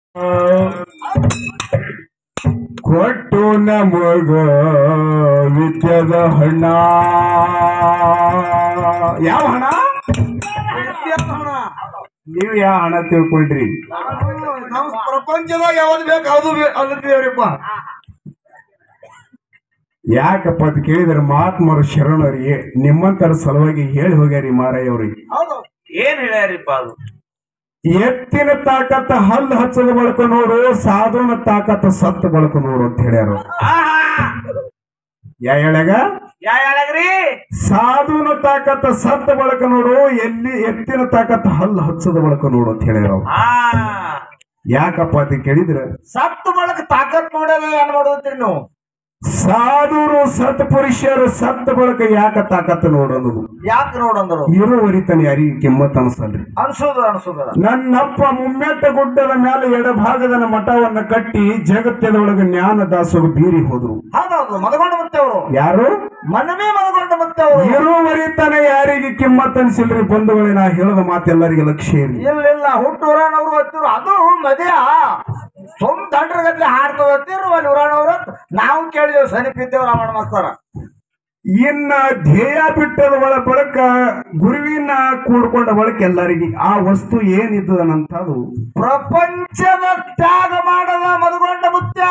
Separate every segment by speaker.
Speaker 1: ಕೊಟ್ಟು ನಮಗ ವಿದ್ಯದ ಹಣ ಯಾವ ಹಣ ನೀವು ಯಾವ ಹಣ ತಿಳ್ಕೊಂಡ್ರಿ
Speaker 2: ನಾವು ಪ್ರಪಂಚದಾಗ ಯಾವ್ದು ಬೇಕು ಅದು ಅಲ್ಲದೇವ್ರಿಪ್ಪ
Speaker 1: ಯಾಕಪ್ಪ ಅಂತ ಕೇಳಿದ್ರೆ ಮಹಾತ್ಮರು ಶರಣರಿಗೆ ನಿಮ್ಮಂತರ ಸಲುವಾಗಿ ಹೇಳಿ ಹೋಗ್ಯಾರಿ ಮಾರಯ್ಯ ಅವ್ರಿಗೆ
Speaker 2: ಹೌದು
Speaker 3: ಏನ್ ಹೇಳ್ಯಾರಿಪ್ಪ ಅದು
Speaker 1: ಎತ್ತಿನ ತಾಕತ್ತ ಹಲ್ಲು ಹಚ್ಚದ ಬಳಕ ನೋಡು ಸಾಧುನ ತಾಕತ್ತ ಸತ್ತ ಬಳಕ ನೋಡು ಅಂತ ಹೇಳ್ಯಾರ
Speaker 3: ಆಹಾ
Speaker 1: ಯಾ ಹೇಳ್ಯಾಗ
Speaker 3: ಯಾ ಹೇಳಗ್ರಿ
Speaker 1: ಸಾಧುನ ತಾಕತ್ತ ಸತ್ತ ಬಳಕ ನೋಡು ಎಲ್ಲಿ ಎತ್ತಿನ ತಾಕತ್ತ ಹಲ್ಲು ಹಚ್ಚದ ಬಳಕ ನೋಡು ಅಂತ ಹೇಳ್ಯಾರ ಅವ್ರು.
Speaker 3: ಆ
Speaker 1: ಯಾಕಪ್ಪ ಅಂತ ಕೇಳಿದ್ರೆ
Speaker 3: ಸತ್ತು ಬಳಕ ತಾಕತ್ ನೋಡಲ್ಲ ಏನ್ ಮಾಡೋದ್ರಿ ನೀವು
Speaker 1: ಸಾಧುರು ಸತ್ ಪುರುಷರು ಸತ್ತ ಬಳಕ ಯಾಕ ತಾಕತ್ತ ನೋಡು ಅನ್ನೋದು
Speaker 3: ಯಾಕೆ ನೋಡಂದ್ರು
Speaker 1: ಇರುವರಿತನ ಯಾರಿಗೆ ಕಿಮ್ಮತ್ ಅನ್ಸಲ್ರಿ
Speaker 3: ಅನ್ಸೋದು ಅನ್ಸೋದಲ್ಲ
Speaker 1: ನನ್ನಪ್ಪ ಮುಮ್ಮೆಟ್ಟ ಗುಡ್ಡದ ಮೇಲೆ ಎಡಭಾಗದ ಮಠವನ್ನ ಕಟ್ಟಿ ಜಗತ್ತದೊಳಗೆ ಜ್ಞಾನ ದಾಸೋಗ ಬೀರಿ ಹೋದ್ರು
Speaker 3: ಹೌದೌದು ಮದಗೊಂಡ ಮತ್ತೆ ಅವರು
Speaker 1: ಯಾರು
Speaker 3: ಮನವೇ ಮದಗೊಂಡ ಮತ್ತೆ ಅವರು
Speaker 1: ಇರುವರಿತನ ಯಾರಿಗೆ ಕಿಮ್ಮತ್ ಅನ್ಸಿಲ್ರಿ ಬಂಧುಗಳೇ ನಾ ಹೇಳದ ಮಾತೆಲ್ಲರಿಗೆ ಲಕ್ಷ್ಯ ಇರ್ಲಿ
Speaker 3: ಇಲ್ಲ ಇಲ್ಲ ಹುಟ್ಟೂರನವ್ರು ಹತ್ತಿರು ಅದು ಮದ್ಯ ಸುಮ್ ದಂಡ್ರಗತ್ಲೆ ಹಾಡ್ತದ ಹತ್ತಿರು ಅಲ್ಲಿ ಊರಾಣವ್ರ ನಾವು ಕೇಳಿದೇವು ಸನಿಪಿದ್ದೇವ್ ರಾಮಣ್ಣ ಮಾಸ್ತರ
Speaker 1: ಇನ್ನ ಧ್ಯೇಯ ಬಿಟ್ಟದ ಒಳ ಬಳಕ ಗುರುವಿನ ಕೂಡ್ಕೊಂಡ ಬಳಕ ಎಲ್ಲರಿಗೆ ಆ ವಸ್ತು ಏನಿದ್ದದನಂತದು
Speaker 3: ಪ್ರಪಂಚದ ತ್ಯಾಗ ಮಾಡದ ಮದುಗೊಂಡ ಮುತ್ಯ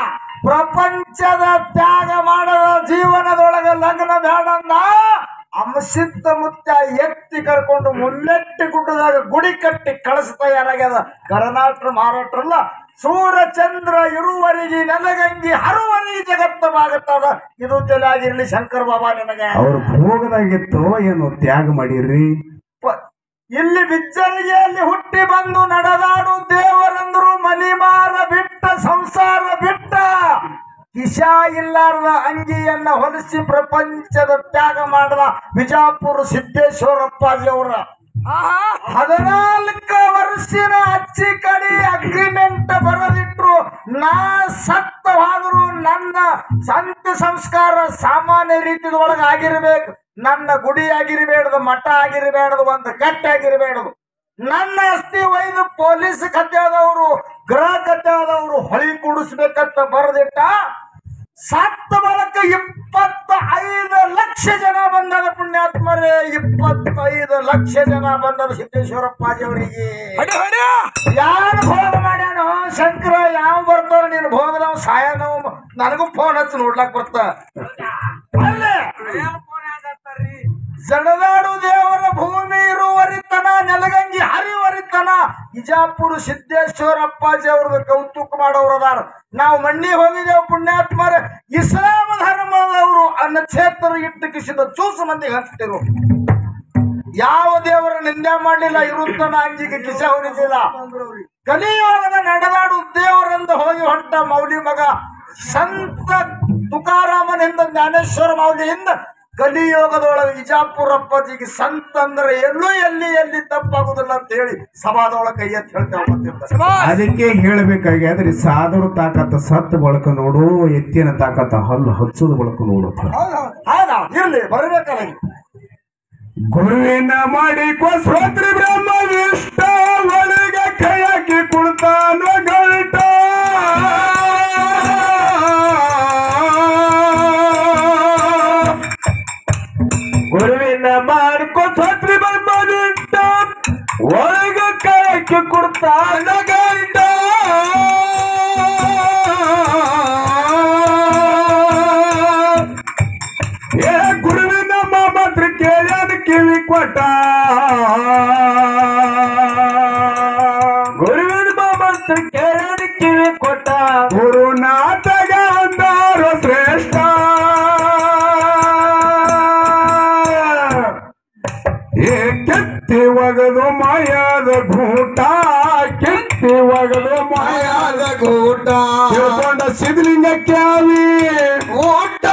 Speaker 3: ಪ್ರಪಂಚದ ತ್ಯಾಗ ಮಾಡದ ಜೀವನದೊಳಗ ಲಗ್ನ ಬೇಡಂದ ಅಂಶಿತ್ತ ಮುತ್ಯ ಎತ್ತಿ ಕರ್ಕೊಂಡು ಮುನ್ನೆಟ್ಟಿ ಗುಡ್ಡದಾಗ ಗುಡಿ ಕಟ್ಟಿ ಕಳಸ ತಯಾರಾಗ್ಯದ ಕರ್ನಾಟಕ ಮಹಾರಾಷ್ಟ್ರಲ್ಲ ಸೂರ್ಯಚಂದ್ರ ಇರುವರಿಗೆ ನೆಲಗಂಗಿ ಹರುವರಿಗೆ ಜಗತ್ತವಾಗುತ್ತದ ಇದು ತಲೆಯಾಗಿರ್ಲಿ ಶಂಕರ್ ಬಾಬಾ ನಿನಗೆ
Speaker 1: ಅವ್ರ ಭೋಗದಾಗಿತ್ತು ಏನು ತ್ಯಾಗ ಮಾಡಿರ್ರಿ
Speaker 3: ಪ- ಇಲ್ಲಿ ಬಿಜ್ಜಲಿಗೆಯಲ್ಲಿ ಹುಟ್ಟಿ ಬಂದು ನಡೆದಾಡು ದೇವರಂದ್ರು ಮನಿಮಾರ ಬಿಟ್ಟ ಸಂಸಾರ ಬಿಟ್ಟ ಕಿಶಾ ಇಲ್ಲಾರದ ಅಂಗಿಯನ್ನ ಹೊಲಿಸಿ ಪ್ರಪಂಚದ ತ್ಯಾಗ ಮಾಡದ ಬಿಜಾಪುರ ಸಿದ್ದೇಶ್ವರಪ್ಪಾಜಿ ಅವರ ಹದಿನಾಲ್ಕು ವರ್ಷಿನ ಅಚ್ಚಿ ಕಡಿ ಅಗ್ರಿಮೆಂಟ್ ಬರೆದಿಟ್ರು ನಾ ಸತ್ತ ಹೋದ್ರು ನನ್ನ ಸಂತ ಸಂಸ್ಕಾರ ಸಾಮಾನ್ಯ ರೀತಿಯೊಳಗೆ ಆಗಿರ್ಬೇಕು ನನ್ನ ಗುಡಿ ಆಗಿರಬೇಡದು ಮಠ ಆಗಿರಬೇಡದು ಒಂದು ಗಟ್ಟಿ ಆಗಿರಬೇಡದು ನನ್ನ ಅಸ್ಥಿ ಒಯ್ದು ಪೊಲೀಸ್ ಖಾತೆದವರು ಗೃಹ ಖಾತೆದವರು ಹೊಳಿ ಕೂಡಿಸ್ಬೇಕಂತ ಬರೆದಿಟ್ಟ ಸತ್ತ ಬಳಕ ಇಪ್ಪತ್ತ ಐದು ಲಕ್ಷ ಜನ ಬಂದದ ಪುಣ್ಯಾತ್ಮರೇ ಇಪ್ಪತ್ತೈದು ಲಕ್ಷ ಜನ ಬಂದದ ಸಿದ್ದೇಶ್ವರಪ್ಪಾಜಿ ಅವರಿಗೆ ಯಾರು ಭೋಗ ಮಾಡ್ಯಾನೋ ಶಂಕರ ಯಾವ ಬರ್ತಾರ ನೀನು ಭೋಗದವ್ ಸಾಯನವ್ ನನಗೂ ಫೋನ್ ಹಚ್ಚಿ ನೋಡ್ಲಾಕ್ ಬರ್ತ ಅಲ್ಲೇ ಜಡದಾಡು ದೇವರ ಭೂಮಿ ಇರುವರಿತನ ನೆಲಗಂಗಿ ಹರಿವರಿತನ ಬಿಜಾಪುರ ಸಿದ್ದೇಶ್ವರ ಅಪ್ಪಾಜಿ ಅವ್ರದ್ದು ಕೌತುಕ ಮಾಡೋರು ಅದಾರ ನಾವು ಮಣ್ಣಿ ಹೋಗಿದ್ದೇವೆ ಪುಣ್ಯಾತ್ಮರ ಇಸ್ಲಾಂ ಧರ್ಮದವರು ಅನ್ನ ಕ್ಷೇತ್ರ ಇಟ್ಟು ಕಿಸಿದ ಚೂಸು ಮಂದಿಗೆ ಹಂಚ್ತಿರು ಯಾವ ದೇವರ ನಿಂದೆ ಮಾಡಲಿಲ್ಲ ಇರುತ್ತನ ಅಂಜಿಗೆ ಕಿಸೆ ಹೊರಿಸಿಲ್ಲ ಕಲಿಯುಗದ ನಡೆದಾಡು ದೇವರೆಂದು ಹೋಗಿ ಹೊಂಟ ಮೌಲಿ ಮಗ ಸಂತ ತುಕಾರಾಮನಿಂದ ಜ್ಞಾನೇಶ್ವರ ಮೌಲಿಯಿಂದ ಕಲಿಯೋಗದೊಳಗೆ ವಿಜಾಪುರಪ್ಪಜಿಗೆ ಸಂತ ಅಂದ್ರೆ ಎಲ್ಲೂ ಎಲ್ಲಿ ಎಲ್ಲಿ ತಪ್ಪಾಗುದಿಲ್ಲ ಅಂತ ಹೇಳಿ ಸಭಾದೊಳಗೆ ಕೈ ಎತ್ತಿ ಹೇಳ್ತೇವೆ
Speaker 1: ಅದಕ್ಕೆ ಹೇಳಬೇಕಾಗ್ಯಾದ್ರಿ ಸಾಧುರ ತಾಕತ್ತ ಸತ್ತ ಬಳಕ ನೋಡು ಎತ್ತಿನ ತಾಕತ್ತ ಹಲ್ಲು ಹಚ್ಚದ ಬಳಕ ನೋಡು ಅಂತ ಹೇಳಿ.
Speaker 3: ಹೌದಾ ಇರ್ಲಿ ಬರ್ಬೇಕಲ್ಲ
Speaker 1: ಗುರುವಿನ ಮಾಡಿ ಸ್ವತ್ರಿ ಬ್ರಹ್ಮ ವಿಷ್ಟ ಒಳಗೆ ಕೈ ಹಾಕಿ ಕುಡ್ತಾನ ಗಂಟ ಗುರುವಿನ ಮಾಡ್ಕೊ ಸ್ವತ್ರಿ ಬ್ರಹ್ಮ ವಿಷ್ಟ ಒಳಗೆ ಕೈ ಹಾಕಿ ಕುಡ್ತಾನ ಗಂಟ ಏ ಗುರುವಿನ ಮಾತ್ರ ಕೇಳ್ಯಾನ ಕಿವಿ ಕೊಟ್ಟ ಗುರುವಿನ ಮಾತ್ರ ಕೇಳ್ಯಾನ ಕಿವಿ ಕೊಟ್ಟ ಗುರುನಾಥಗ ಅಂದಾರು ಶ್ರೇಷ್ಠ ಏ ಕೆತ್ತಿ ಒಗದು ಮಾಯಾದ ಗೂಟ ಕೆತ್ತಿ ಒಗದು ಮಾಯಾದ
Speaker 2: ಗೂಟ
Speaker 1: ತಿಳ್ಕೊಂಡ ಸಿದ್ಲಿಂಗ ಕ್ಯಾವಿ
Speaker 2: ಊಟ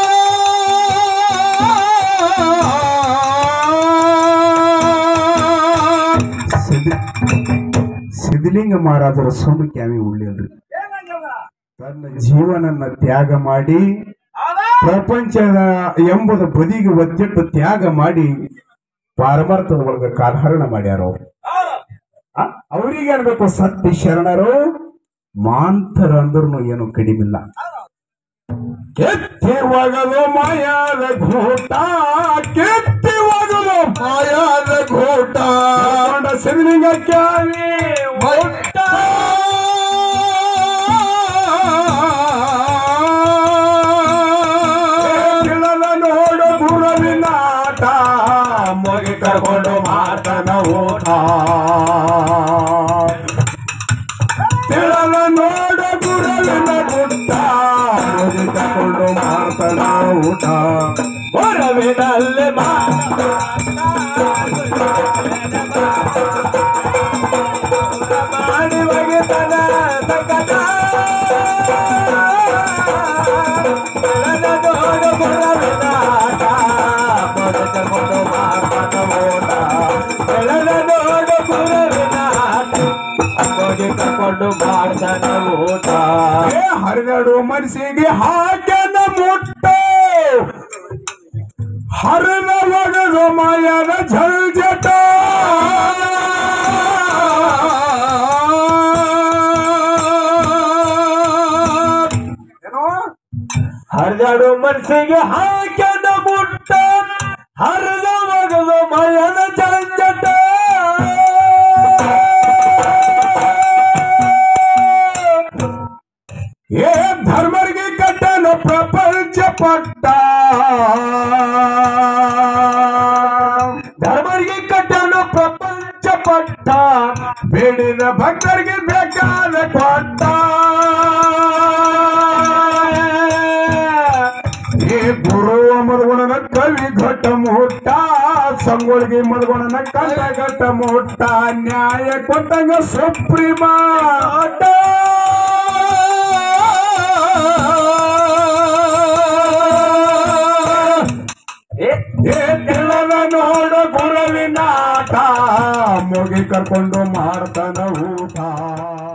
Speaker 1: ಸಿದ್ಧ- ಸಿದ್ಧಲಿಂಗ ಮಹಾರಾಜರ ಸೊಂದು ಕ್ಯಾವಿ ಉಳ್ಳಿಲ್ರಿ ತನ್ನ ಜೀವನನ್ನ ತ್ಯಾಗ ಮಾಡಿ ಪ್ರಪಂಚದ ಎಂಬುದು ಬದಿಗೆ ಒತ್ತಿಟ್ಟು ತ್ಯಾಗ ಮಾಡಿ ಪಾರಮಾರ್ಥದ ಒಳಗ ಕಾಲಹರಣ ಮಾಡ್ಯಾರ ಅವ್ರು ಆ- ಅವರಿಗೆ ಅನ್ಬೇಕು ಸತ್ಯ ಶರಣರು ಮಾಂತರ ಅಂದ್ರೂ ಏನು ಕಡಿಮಿಲ್ಲ ಕೆತ್ತಿ ಒಗಲು ಮಾಯಾದ ಘೋಟ ಕೆತ್ತಿ ಒಗಲು
Speaker 2: ಮಾಯಾದ ಘೋಟ
Speaker 1: ಕೊಂಡ ಸಿದ್ಧಲಿಂಗ ಕ್ಯಾವಿ ಒಟ್ಟ ತಿಳಲ ನೋಡು ಗುರುವಿನ ಆಟ ಮೊಗೆ ಕರ್ಕೊಂಡು ಮಾತನ ಊಟ ತಿಳಲ ನೋಡು ಗುರುವಿನ ಗುಟ್ಟ ಮೊಗೆ ಕರ್ಕೊಂಡು ಮಾತನ ಊಟ ಹೊರವಿನಲ್ಲಿ ಮಾ ಮಾಡಿ ಒಗೆತನ ಸಂಕಟ. ಬೆಳೆದ ನೋಡು ಗುರುವಿನ ಆಟ, ಮೊದಲುಕೊಂಡು ಮಾತನ ಓಟ. ಬೆಳೆದ ನೋಡು ಗುರುವಿನ ಆಟ, ಮೊಗೆ ಕರ್ಕೊಂಡು ಮಾಡ್ತಾನ ಊಟ ಹರಿದಾಡು ಮನಸ್ಸಿಗೆ ಹಾಕ್ಯನ ಮುಟ್ಟ ಹರಿದ ಒಗದು ಮಾಯದ ಝಂझಟ ಏನೋ ಹರಿದಾಡು ಮನಸ್ಸಿಗೆ ಹಾಕ್ಯನ ಮುಟ್ಟ ಹರಿದ ಒಗದು ಮಾಯದ ಝಂझಟ ಏ ಧರ್ಮರಿಗೆ ಕಟ್ಟಲು ಪ್ರಪಂಚ ಪಟ್ಟ ಧರ್ಮರಿಗೆ ಕಟ್ಟಲು ಪ್ರಪಂಚ ಪಟ್ಟ ಬೇಡಿದ ಭಕ್ತರಿಗೆ ಬೇಕಾದ ಕೊಟ್ಟ ಏ ಗುರು ಮದಗುಣನ ಕವಿ ಘಟ್ಟ ಮುಟ್ಟ ಸಂಗೊಳಿಗೆ ಮದಗುಣನ ಕಲ್ಲ ಘಟ್ಟ ಮುಟ್ಟ ನ್ಯಾಯ ಕೊಟ್ಟಂಗ ಸುಪ್ರೀಮ ಏ ತಿಳದ ನೋಡು ಗುರುವಿನ ಆಟ ಮುಗಿ ಕರ್ಕೊಂಡು ಮಾಡ್ತಾನ ಊಟ